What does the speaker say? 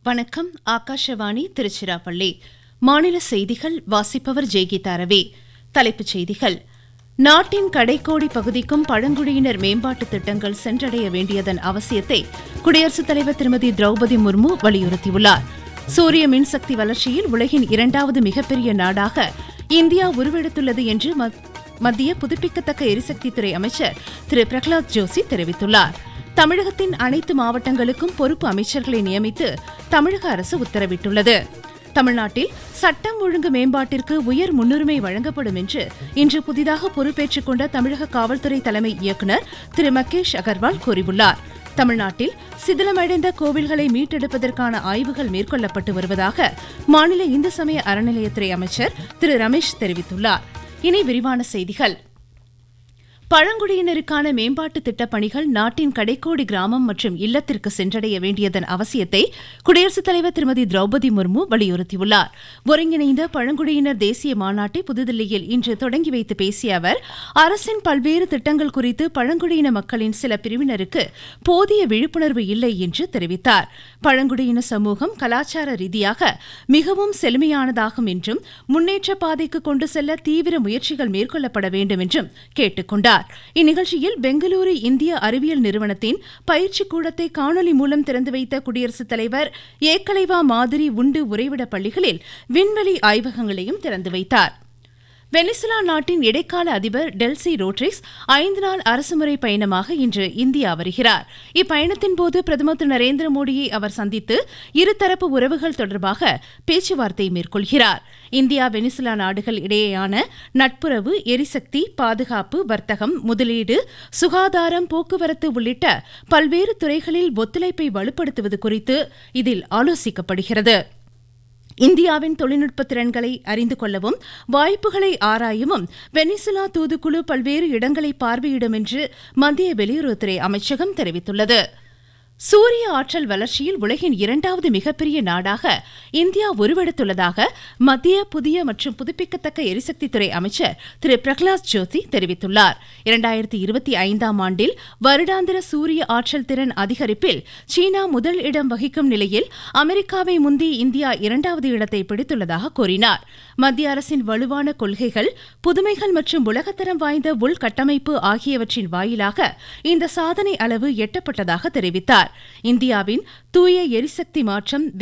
வணக்கம் ஆகாஷவாணி திருச்சிராப்பள்ளி மாநில செய்திகள் வாசிப்பவர் ஜெய்கீதா ரவி தலைப்புச் செய்திகள் நாட்டின் கடைக்கோடி பகுதிக்கும் பழங்குடியினர் மேம்பாட்டு திட்டங்கள் சென்றடைய வேண்டியதன் அவசியத்தை குடியரசுத் தலைவர் திருமதி திரௌபதி முர்மு வலியுறுத்தியுள்ளார் சூரிய மின்சக்தி வளர்ச்சியில் உலகின் இரண்டாவது மிகப்பெரிய நாடாக இந்தியா உருவெடுத்துள்ளது என்று மத்- மத்திய புதுப்பிக்கத்தக்க எரிசக்தித்துறை அமைச்சர் திரு பிரகலாத் ஜோஷி தெரிவித்துள்ளார் தமிழகத்தின் அனைத்து மாவட்டங்களுக்கும் பொறுப்பு அமைச்சர்களை நியமித்து தமிழக அரசு உத்தரவிட்டுள்ளது தமிழ்நாட்டில் சட்டம் ஒழுங்கு மேம்பாட்டிற்கு உயர் முன்னுரிமை வழங்கப்படும் என்று இன்று புதிதாக பொறுப்பேற்றுக் கொண்ட தமிழக காவல்துறை தலைமை இயக்குநர் திரு மகேஷ் அகர்வால் கூறியுள்ளார் தமிழ்நாட்டில் சிதிலமடைந்த கோவில்களை மீட்டெடுப்பதற்கான ஆய்வுகள் மேற்கொள்ளப்பட்டு வருவதாக மாநில இந்து சமய அறநிலையத்துறை அமைச்சர் திரு ரமேஷ் தெரிவித்துள்ளார் இனி விரிவான செய்திகள் பழங்குடியினருக்கான மேம்பாட்டு திட்டப் பணிகள் நாட்டின் கடைக்கோடி கிராமம் மற்றும் இல்லத்திற்கு சென்றடைய வேண்டியதன் அவசியத்தை குடியரசுத் தலைவர் திருமதி திரௌபதி முர்மு வலியுறுத்தியுள்ளார் ஒருங்கிணைந்த பழங்குடியினர் தேசிய மாநாட்டை புதுதில்லியில் இன்று தொடங்கி வைத்து பேசிய அவர் அரசின் பல்வேறு திட்டங்கள் குறித்து பழங்குடியின மக்களின் சில பிரிவினருக்கு போதிய விழிப்புணர்வு இல்லை என்று தெரிவித்தார் பழங்குடியின சமூகம் கலாச்சார ரீதியாக மிகவும் செழுமையானதாகும் என்றும் முன்னேற்ற பாதைக்கு கொண்டு செல்ல தீவிர முயற்சிகள் மேற்கொள்ளப்பட வேண்டும் என்றும் கேட்டுக் கொண்டார் இந்நிகழ்ச்சியில் பெங்களூரு இந்திய அறிவியல் நிறுவனத்தின் பயிற்சி கூடத்தை காணொலி மூலம் திறந்து வைத்த குடியரசுத் தலைவர் ஏக்கலைவா மாதிரி உண்டு உறைவிட பள்ளிகளில் விண்வெளி ஆய்வகங்களையும் திறந்து வைத்தார் வெனிசுலா நாட்டின் இடைக்கால அதிபர் டெல்சி ரோட்ரிக்ஸ் ஐந்து நாள் அரசுமுறை பயணமாக இன்று இந்தியா வருகிறார் இப்பயணத்தின் போது பிரதமர் திரு நரேந்திர மோடியை அவர் சந்தித்து இருதரப்பு உறவுகள் தொடர்பாக பேச்சுவார்த்தை மேற்கொள்கிறார் இந்தியா வெனிசுலா நாடுகள் இடையேயான நட்புறவு எரிசக்தி பாதுகாப்பு வர்த்தகம் முதலீடு சுகாதாரம் போக்குவரத்து உள்ளிட்ட பல்வேறு துறைகளில் ஒத்துழைப்பை வலுப்படுத்துவது குறித்து இதில் ஆலோசிக்கப்படுகிறது இந்தியாவின் தொழில்நுட்ப திறன்களை அறிந்து கொள்ளவும் வாய்ப்புகளை ஆராயவும் வெனிசுலா தூதுக்குழு பல்வேறு இடங்களை பார்வையிடும் என்று மத்திய வெளியுறவுத்துறை அமைச்சகம் தெரிவித்துள்ளது சூரிய ஆற்றல் வளர்ச்சியில் உலகின் இரண்டாவது மிகப்பெரிய நாடாக இந்தியா உருவெடுத்துள்ளதாக மத்திய புதிய மற்றும் புதுப்பிக்கத்தக்க எரிசக்தித்துறை அமைச்சர் திரு பிரகலாத் ஜோஷி தெரிவித்துள்ளார் இரண்டாயிரத்தி இருபத்தி ஐந்தாம் ஆண்டில் வருடாந்திர சூரிய ஆற்றல் திறன் அதிகரிப்பில் சீனா முதல் இடம் வகிக்கும் நிலையில் அமெரிக்காவை முந்தி இந்தியா இரண்டாவது இடத்தை பிடித்துள்ளதாக கூறினார் மத்திய அரசின் வலுவான கொள்கைகள் புதுமைகள் மற்றும் உலகத்தரம் வாய்ந்த உள்கட்டமைப்பு ஆகியவற்றின் வாயிலாக இந்த சாதனை அளவு எட்டப்பட்டதாக தெரிவித்தார் இந்தியாவின் தூய எரிசக்தி மாற்றம்